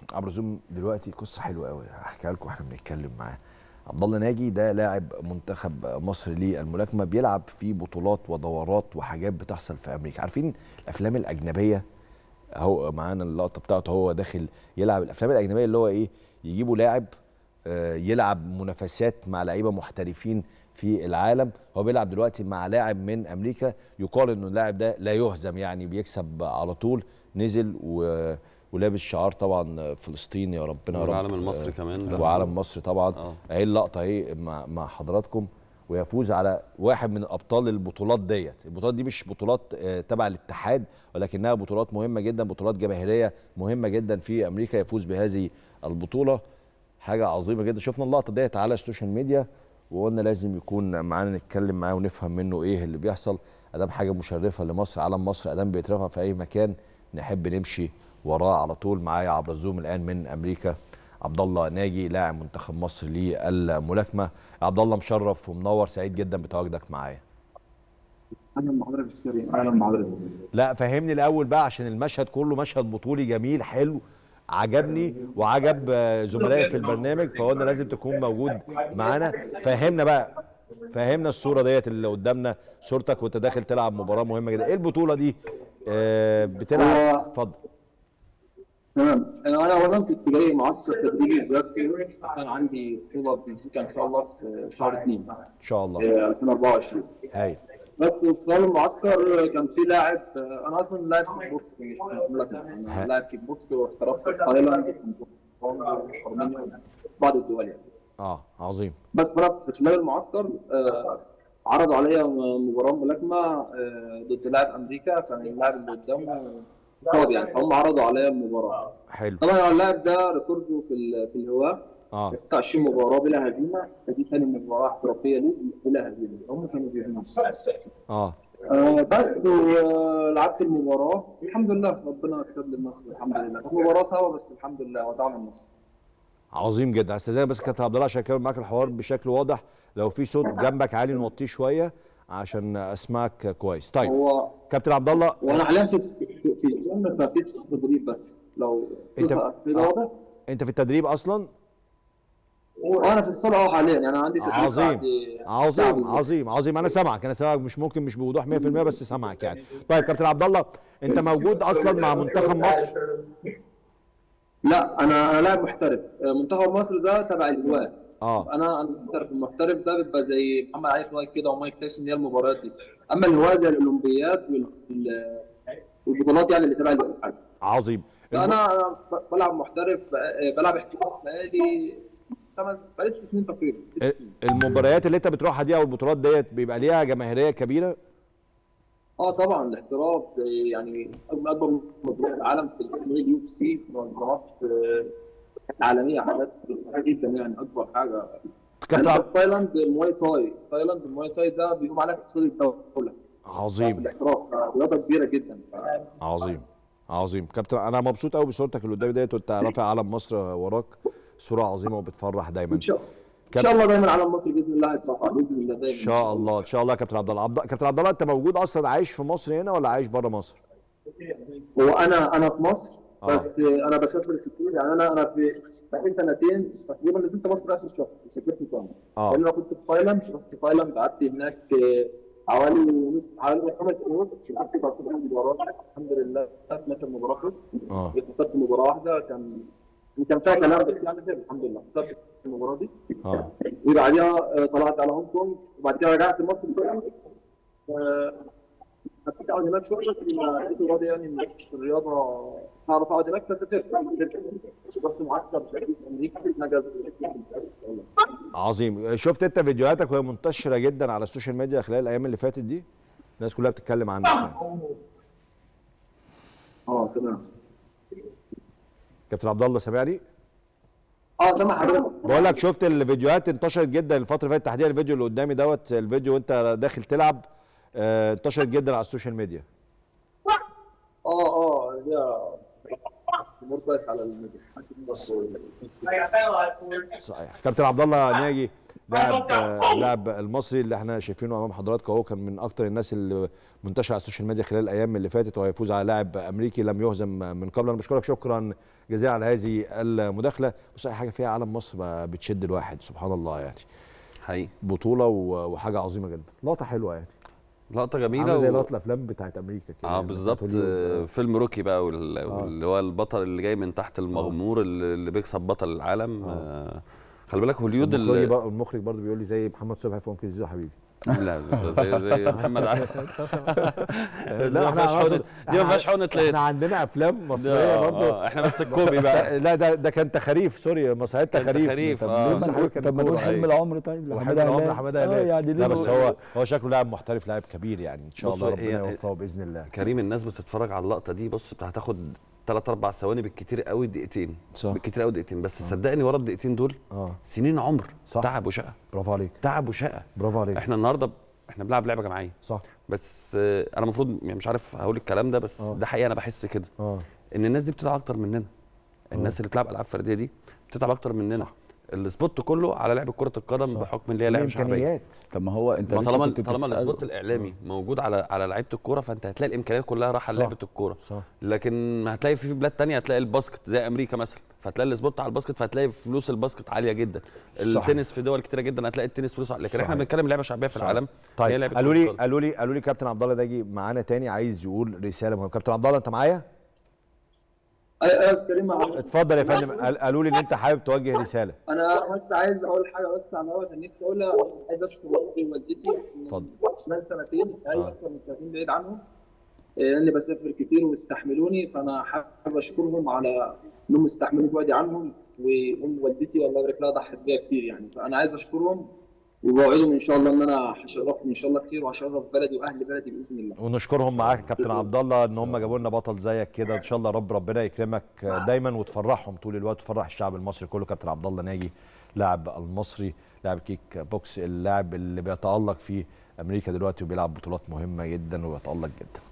عبر زوم دلوقتي قصه حلوه قوي هحكيها لكم واحنا بنتكلم معاه عبد الله ناجي ده لاعب منتخب مصر للملاكمه بيلعب في بطولات ودورات وحاجات بتحصل في امريكا عارفين الافلام الاجنبيه اهو معانا اللقطه بتاعته هو داخل يلعب الافلام الاجنبيه اللي هو ايه يجيبوا لاعب آه، يلعب منافسات مع لعيبه محترفين في العالم هو بيلعب دلوقتي مع لاعب من امريكا يقال انه اللاعب ده لا يهزم يعني بيكسب على طول نزل و ولابس شعار طبعا فلسطين يا ربنا يا رب والعلم المصري آه، كمان. وعلم مصر طبعا آه. اهي اللقطه اهي مع مع حضراتكم ويفوز على واحد من ابطال البطولات ديت البطولات دي مش بطولات آه، تبع الاتحاد ولكنها بطولات مهمه جدا بطولات جماهيريه مهمه جدا في امريكا يفوز بهذه البطوله حاجه عظيمه جدا شفنا اللقطه ديت على السوشيال ميديا وقلنا لازم يكون معانا نتكلم معاه ونفهم منه ايه اللي بيحصل ادام حاجه مشرفه لمصر علم مصر ادام بيترفع في اي مكان نحب نمشي وراه على طول معايا عبر الزوم الان من امريكا عبد الله ناجي لاعب منتخب مصر للملاكمه عبد الله مشرف ومنور سعيد جدا بتواجدك معايا اهلا بحضرتك يا أستاذ كريم اهلا بحضرتك لا فهمني الاول بقى عشان المشهد كله مشهد بطولي جميل حلو عجبني وعجب آه، زملائي في البرنامج فقلنا لازم تكون موجود معانا فهمنا بقى فهمنا الصوره ديت اللي قدامنا صورتك وانت داخل تلعب مباراه مهمه جدا ايه البطوله دي آه بتلعب هو- اتفضل تمام انا اولا كنت جاي معسكر تدريبي دراسي كان عندي بطوله في بلجيكا ان شاء الله في شهر 2 ان شاء الله آه، 2024 هايل بس في خلال المعسكر كان في لاعب آه، انا اصلا لاعب كيك بوكس مش ملاكمة. ها. انا لاعب كيك بوكس واحترفت في تايلاند في ارمينيا بعض الدول يعني اه عظيم بس انا في خلال المعسكر آه، عرضوا عليا مباراه ملاكمه آه، ضد لاعب امريكا كان اللاعب اللي قدامه فاضي يعني فهم عرضوا عليا المباراه حلو طبعا اللاعب ده ريكورده في ال- في الهواء اه 26 مباراه بلا هزيمه فدي ثاني مباراه احترافيه ليه بلا هزيمه هم كانوا بيهزموا اه آه بس ولعبت المباراه الحمد لله ربنا كتب لي النصر الحمد لله كانت مباراه صعبه بس الحمد لله وضعنا النصر عظيم جدا استاذنك بس كابتن عبد الله عشان اكمل معاك الحوار بشكل واضح لو في صوت جنبك عالي نوطيه شويه عشان اسمعك كويس طيب هو كابتن عبد الله وانا حاليا في في في الجيم ففي تدريب بس لو أنت- في واضح انت في التدريب اصلا وانا في الصاله اهو حاليا يعني عندي تدريب عظيم بعد ساعة عظيم بالظبط. عظيم عظيم انا سامعك انا سامعك مش ممكن مش بوضوح 100% بس سامعك يعني طيب كابتن عبد الله انت موجود اصلا مع منتخب مصر لا انا انا لاعب محترف آه، منتخب مصر ده تبع الهواة اه انا انا محترف المحترف ده بيبقى زي محمد علي كلاي كده ومايك تايسون هي المباريات دي اما الهواة زي الاولمبيات وال- والبطولات يعني اللي تبع الاتحاد عظيم الم- انا ب- بلعب محترف بق- بلعب احتراف بقالي خمس بقالي ست سنين تقريبا ست سنين. المباريات اللي انت بتروحها دي او البطولات ديت بيبقى ليها جماهيريه كبيره اه طبعا الاحتراف زي يعني اكبر أكبر مباريات العالم في اليو اف سي في منظمات آه، عالميه حاجات كتيرة جدا يعني اكبر حاجه كابتن يعني عبد في تايلاند المواي تاي في تايلاند المواي تاي ده بيقوم عليها اقتصاد الدوله عظيم الاحتراف رياضه كبيره جدا عظيم عظيم كابتن انا مبسوط قوي بصورتك اللي قدامي ديت وانت رافع علم مصر وراك صوره عظيمه وبتفرح دايما ان شاء الله ان كابتن- شاء الله دايما على مصر باذن الله هيترفع باذن الله دايما ان شاء الله ان شاء الله يا كابتن عبد الله عبد كابتن عبد الله انت موجود اصلا عايش في مصر هنا ولا عايش بره مصر هو انا انا في مصر آه. بس انا بسافر كتير يعني انا انا في بقالي سنتين تقريبا نزلت مصر اخر شهر سافرت تاني اه لان انا كنت في تايلاند رحت تايلاند قعدت هناك آه، حوالي حوالي خمس شهور شفت بعض المباراه الحمد لله 12 مباراه خلصت. اه خسرت مباراه واحده كان كان فيها كلام بس يعني خير الحمد لله خسرت المباراه دي اه وبعديها آه، طلعت على هونج كونج وبعد كده رجعت مصر تاني آه، حبيت اقعد هناك شويه بس لما لقيت راضي يعني إن في الرياضه مش هعرف اقعد هناك فسافرت رحت معسكر في امريكا نجز عظيم شفت انت فيديوهاتك وهي منتشره جدا على السوشيال ميديا خلال الايام اللي فاتت دي الناس كلها بتتكلم عنك يعني. اه تمام كابتن عبد الله سامعني اه سامع حضرتك بقول لك شفت الفيديوهات انتشرت جدا الفتره اللي فاتت تحديدا الفيديو اللي قدامي دوت الفيديو وانت داخل تلعب آه، انتشرت جدا على السوشيال ميديا اه اه هي امور كويس على الميديا صحيح كابتن عبد الله ناجي لاعب آه، لاعب المصري اللي احنا شايفينه امام حضراتكم اهو كان من اكتر الناس اللي منتشره على السوشيال ميديا خلال الايام اللي فاتت وهيفوز على لاعب امريكي لم يهزم من قبل انا بشكرك شكرا جزيلا على هذه المداخله بص اي حاجه فيها علم مصر بقى بتشد الواحد سبحان الله يعني حقيقي بطوله و- وحاجه عظيمه جدا لقطه حلوه يعني لقطه جميله عامله زي و- لقطه الافلام بتاعت امريكا كده اه يعني بالظبط بتاعت هوليوود. آه، فيلم روكي بقى وال- واللي هو البطل اللي جاي من تحت المغمور اللي اللي بيكسب بطل العالم آه، خلي بالك هوليود المخرج ال- بقى المخرج برضه بيقول لي زي محمد صبحي في ممكن زيزو حبيبي لا زي زي محمد علي دي لا، ما احنا فيهاش هنقصد- حقنة- دي ما فيهاش حقنة ليت احنا عندنا افلام مصريه ده- برضه آه، احنا بس الكوبي بقى لا ده ده كان تخاريف سوري مسرحيات كان تخاريف تخاريف، طب آه. ليه طب ما ما الحاجة نقول- كانت طب ما نقول كوميدي؟ حلم العمر طيب وحلم لحماده العمر هلال. حماده آه، هلال يعني لا له- بس هو هو شكله لاعب محترف لاعب كبير يعني ان شاء بص، الله ربنا هي- يوفقه باذن الله كريم الناس بتتفرج على اللقطه دي بص هتاخد 3 4 ثواني بالكتير قوي دقيقتين صح. بالكتير قوي دقيقتين بس صدقني ورا الدقيقتين دول اه سنين عمر صح. تعب وشقه برافو عليك تعب وشقه برافو عليك احنا النهارده احنا بنلعب لعبه جماعيه صح بس آه، انا المفروض يعني مش عارف هقول الكلام ده بس آه. ده حقيقه انا بحس كده اه ان الناس دي بتتعب اكتر مننا الناس اللي بتلعب العاب فرديه دي بتتعب اكتر مننا صح. السبوت كله على لعبه كره القدم صح. بحكم ان هي لعبه شعبيه الامكانيات طب ما هو انت ما لسه طالما كنت طالما بتسأل- السبوت الاعلامي موجود على على لعيبه الكوره فانت هتلاقي الامكانيات كلها رايحه صح. لعبه الكوره صح لكن هتلاقي في بلاد تانية هتلاقي الباسكت زي امريكا مثلا فهتلاقي السبوت على الباسكت فهتلاقي فلوس الباسكت عاليه جدا صح. التنس في دول كتيره جدا هتلاقي التنس فلوسه عالية. لكن احنا صحيح. بنتكلم لعبه شعبيه في صح. العالم هي طيب لعبه قالوا كرة لي القدم. قالوا لي قالوا لي كابتن عبد الله ده يجي معانا تاني عايز يقول رساله مهمه كابتن عبد الله انت معايا ايوه يا استاذ كريم معلش. اتفضل يا فندم قال- قالوا لي ان انت حابب توجه رساله انا بس عايز اقول حاجه بس عن دوت أنا نفسي اقولها عايز اشكر والدي ووالدتي اتفضل. خلال سنتين اي آه. اكتر من سنتين بعيد عنهم إيه، لاني بسافر كتير واستحملوني فانا حابب اشكرهم على انهم استحملوا بعدي عنهم وام والدتي الله يبارك لها ضحت بيا كتير يعني فانا عايز اشكرهم وبوعدهم ان شاء الله ان انا هشرفهم ان شاء الله كتير وهشرف بلدي واهل بلدي باذن الله ونشكرهم معاك يا كابتن عبد الله ان هم جابوا لنا بطل زيك كده ان شاء الله رب ربنا يكرمك دايما وتفرحهم طول الوقت وتفرح الشعب المصري كله كابتن عبد الله ناجي لاعب المصري لاعب كيك بوكس اللاعب اللي بيتالق في امريكا دلوقتي وبيلعب بطولات مهمه جدا وبيتالق جدا